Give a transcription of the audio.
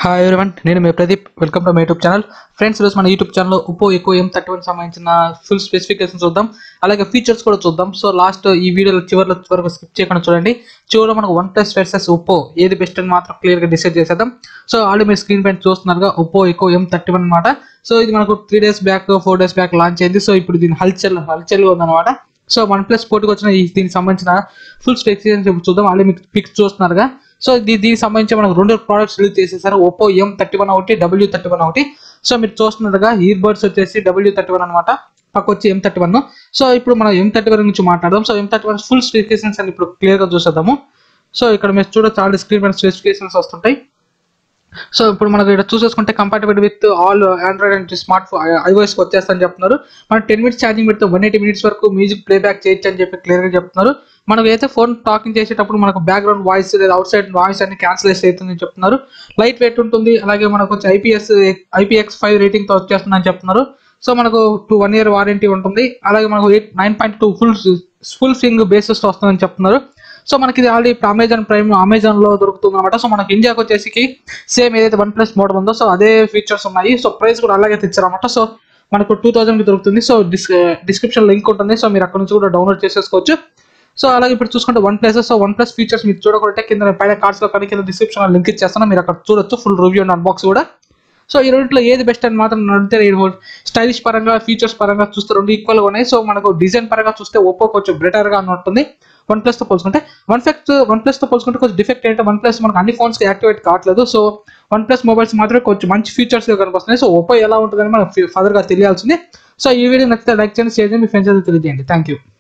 hi everyone నేను మీ Pradeep welcome to my YouTube channel friends ఈరోజు మన యూట్యూబ్ ఛానల్లో ఒప్పో ఎక్కువ ఎం థర్టీ వన్ సంబంధించిన ఫుల్ స్పెసిఫికేషన్ చూద్దాం అలాగే ఫీచర్స్ కూడా చూద్దాం సో లాస్ట్ ఈ వీడియోలో చివరిలో వరకు స్కిప్ చేయకుండా చూడండి చివరిలో మనకు వన్ ప్లస్ వర్సెస్ ఒప్పో ఏది బెస్ట్ అని మాత్రం క్లియర్గా డిసైడ్ చేసేద్దాం సో ఆల్రెడీ మీరు స్క్రీన్ పైన చూస్తున్నారుగా ఒప్పో ఎక్కువ ఎం థర్టీ వన్ అనమాట సో ఇది మనకు three days back four days back launch అయింది సో ఇప్పుడు దీని హల్చల్ హల్చల్ ఉందన్నమాట సో వన్ ప్లస్ పోటీకి వచ్చిన ఈ దీనికి సంబంధించిన ఫుల్ స్పెసిఫికేషన్ చూద్దాం ఆల్రెడీ మీకు పిక్స్ చూస్తున్నారుగా సో దీ దీనికి సంబంధించి మనకు రెండు ప్రొడక్ట్స్ రిలీజ్ చేసేసారు ఒప్పో ఎం థర్టీ వన్ ఒకటి డబ్ల్యూ థర్టీ వన్ ఒకటి సో మీరు చూస్తున్నట్టుగా ఇయర్ బడ్స్ వచ్చేసి డబ్ల్యూ థర్టీ వన్ అనమాట పక్క వచ్చి ఎం థర్టీ వన్ సో ఇప్పుడు మనం ఎం థర్టీ వన్ గురించి మాట్లాడదాం so M thirty one full specifications అని ఇప్పుడు క్లియర్ గా చూసేద్దాము సో ఇక్కడ మీరు చూడొచ్చు ఆల్రెడీ స్క్రీన్ పైన స్పెసిఫికేషన్స్ వస్తుంటాయి సో ఇప్పుడు మనకి ఇక్కడ చూసేసుకుంటే compatible with all Android and smartphone iOS వచ్చేస్తా అని చెప్తున్నారు మనం టెన్ మినిట్స్ ఛార్జింగ్ పెడితే వన్ ఎయిటీ మినిట్స్ వరకు మ్యూజిక్ ప్లేబ్యాక్ చేయొచ్చు అని చెప్పి క్లియర్ గా చెప్తున్నారు మనకు అయితే ఫోన్ టాకింగ్ చేసేటప్పుడు మనకు బ్యాక్గ్రౌండ్ వాయిస్ లేదా అవుట్ సైడ్ వాయిస్ అన్ని క్యాన్సిల్ అవుతుందని చెప్తున్నారు లైట్ వెయిట్ ఉంటుంది అలాగే మనకు వచ్చి ఐపీఎస్ ఐపీఎక్స్ ఫైవ్ రేటింగ్ తో వచ్చేస్తుందని చెప్తున్నారు సో మనకు టూ వన్ ఇయర్ వారంటీ ఉంటుంది అలాగే మనకు eight nine point two full full swing basis తో వస్తుందని చెప్తున్నారు సో మనకి ఇది ఆల్రెడీ ఇప్పుడు అమెజాన్ ప్రైమ్ అమెజాన్ లో దొరుకుతుంది అనమాట సో మనకి ఇండియాకి వచ్చేసి సేమ్ ఏదైతే వన్ ప్లస్ మోడల్ ఉందో సో అదే ఫీచర్స్ ఉన్నాయి సో ప్రైస్ కూడా అలాగే తెచ్చారనమాట సో మనకు టూ థౌసండ్ కి దొరుకుతుంది సో డిస్ డిస్క్రిప్షన్ లింక్ ఉంటుంది సో మీరు అక్కడ నుంచి కూడా డౌన్లోడ్ చేసేసుకోవచ్చు సో అలాగే ఇప్పుడు చూసుకుంటే one plus so one plus features మీరు చూడకుంటే కింద పైన కార్డ్స్ లో కానీ కింద డిస్క్రిప్షన్ లింక్ ఇచ్చేస్తాను మీరు అక్కడ చూడొచ్చు ఫుల్ రివ్యూ అండ్ అన్బాక్స్ కూడా సో ఈ రెండింటిలో ఏది బెస్ట్ అని మాత్రం అడిగితే స్టైలిష్ పరంగా ఫీచర్స్ పరంగా చూస్తే రెండు ఈక్వల్ గా ఉన్నాయి సో మనకు డిజైన్ పరంగా చూస్తే ఒప్పో కొంచెం బెటర్ గా ఉంటుంది వన్ ప్లస్ తో పోల్చుకుంటే వన్ ఫెక్ట్ వన్ ప్లస్ తో పోల్చుకుంటే కొంచెం డిఫెక్ట్ ఏంటంటే వన్ ప్లస్ మనకు అన్ని ఫోన్స్ కి యాక్టివేట్ కావట్లేదు సో వన్ ప్లస్ మొబైల్స్ మాత్రమే కొంచెం మంచి ఫీచర్స్ కనిపిస్తున్నాయి సో ఒప్పో ఎలా ఉంటుందని మనం ఫర్దర్ గా తెలియాల్సింది సో ఈ వీడియో నచ్చితే లైక్ చేయండి షేర్ చేయండి మీ ఫ్రెండ్స్ అయితే తెలియజేయండి థ్యాంక్ యూ